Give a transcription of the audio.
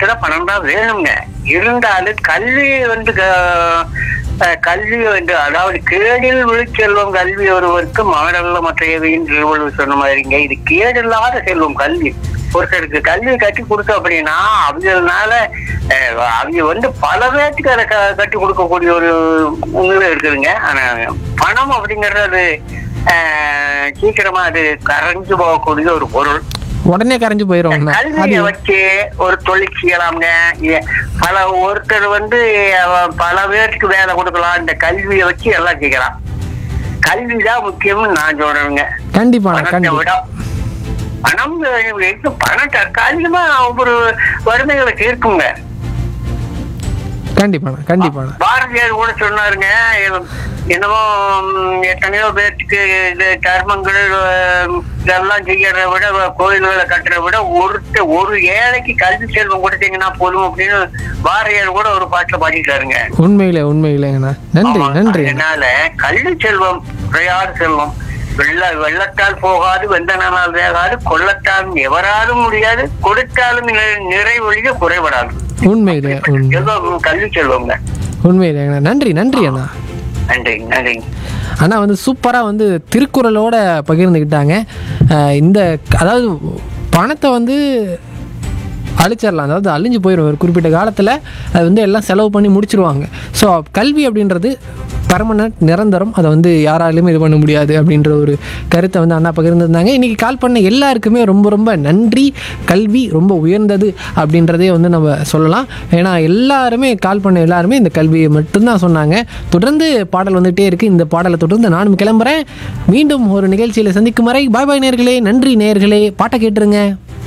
விட பணம் தான் வேணுங்க இருந்தாலும் கல்வி வந்து க- அஹ், கல்வி வந்து அதாவது கேடில் விழுச்செல்வம் கல்வி ஒருவருக்கு மாடல்ல மற்ற எவையும் திருவள்ளுவர் சொன்ன மாதிரிங்க இது கேடில்லாத செல்வம் கல்வி ஒருத்தருக்கு கல்வி கட்டி கொடுத்தோம் அப்படின்னா அவங்கனால அஹ், அவங்க வந்து பல பேருக்கு அதை க- கட்டி கொடுக்கக்கூடிய ஒரு உண்மை இருக்குதுங்க ஆனா பணம் அப்படிங்கறது அது அஹ், சீக்கிரமா அது கரைஞ்சு போகக்கூடிய ஒரு பொருள் உடனே கரைஞ்சு போயிடுவாங்கண்ணா அது கல்வியை வச்சு ஒரு தொழில் செய்யலாம்ங்க ஏ- பல ஒருத்தர் வந்து அவ- பல பேருக்கு வேலை கொடுக்கலாம் இந்த கல்வியை வச்சு எல்லாம் செய்யலாம் கல்விதான் முக்கியம்னு நான் சொல்றேங்க கண்டிப்பாண்ணா பணத்தை கண்டிப்பா விட பணம் அஹ், பணம் தற்காலிகமா ஒவ்வொரு வறுமைகளை தீர்க்குங்க கண்டிப்பாண்ணா கண்டிப்பாண்ணா பாரதியார் கூட சொன்னாருங்க என்னமோ ம், எத்தனையோ பேர்த்துக்கு இது தர்மங்கள் அஹ், இதெல்லாம் செய்யறத விட கோயில்களை கட்டுறத விட ஒருத்த ஒரு ஏழைக்கு கல்வி செல்வம் கொடுத்தீங்கன்னா போதும் அப்படின்னு பாரதியார் கூட ஒரு பாட்டுல பாடிட்டாருங்க உண்மையிலே உண்மையிலேங்கண்ணா நன்றி ஆமா, நன்றி அதனால கல்வி செல்வம் குறையாத செல்வம் வெள்ள வெள்ளத்தால் போகாது வெந்தனால் வேகாது கொள்ளத்தால் எவராலும் முடியாது கொடுத்தாலும் நிறை- நிறைவொழிய குறைபடாது உண்மையிலே உண்மை செல்வம் கல்வி செல்வங்க உண்மையிலேங்கண்ணா நன்றி நன்றி அண்ணா நன்றி நன்றி அண்ணா வந்து சூப்பராக வந்து திருக்குறளோட பகிர்ந்துக்கிட்டாங்க அஹ் இந்த அதாவது பணத்தை வந்து அழிச்சிடலாம் அதாவது அழிஞ்சு போயிடும் ஒரு குறிப்பிட்ட காலத்தில் அது வந்து எல்லாம் செலவு பண்ணி முடிச்சிருவாங்க ஸோ கல்வி அப்படின்றது பர்மனன்ட் நிரந்தரம் அதை வந்து யாராலையுமே இது பண்ண முடியாது அப்படின்ற ஒரு கருத்தை வந்து அண்ணா பகிர்ந்திருந்தாங்க இன்றைக்கி கால் பண்ண எல்லாருக்குமே ரொம்ப ரொம்ப நன்றி கல்வி ரொம்ப உயர்ந்தது அப்படின்றதே வந்து நம்ம சொல்லலாம் ஏன்னா எல்லாருமே கால் பண்ண எல்லாருமே இந்த கல்வியை மட்டும்தான் சொன்னாங்க தொடர்ந்து பாடல் வந்துகிட்டே இருக்குது இந்த பாடலை தொடர்ந்து நானும் கிளம்புறேன் மீண்டும் ஒரு நிகழ்ச்சியில் சந்திக்கும் வரை பாய் பாய் நேர்களே நன்றி நேர்களே பாட்டை கேட்டுருங்க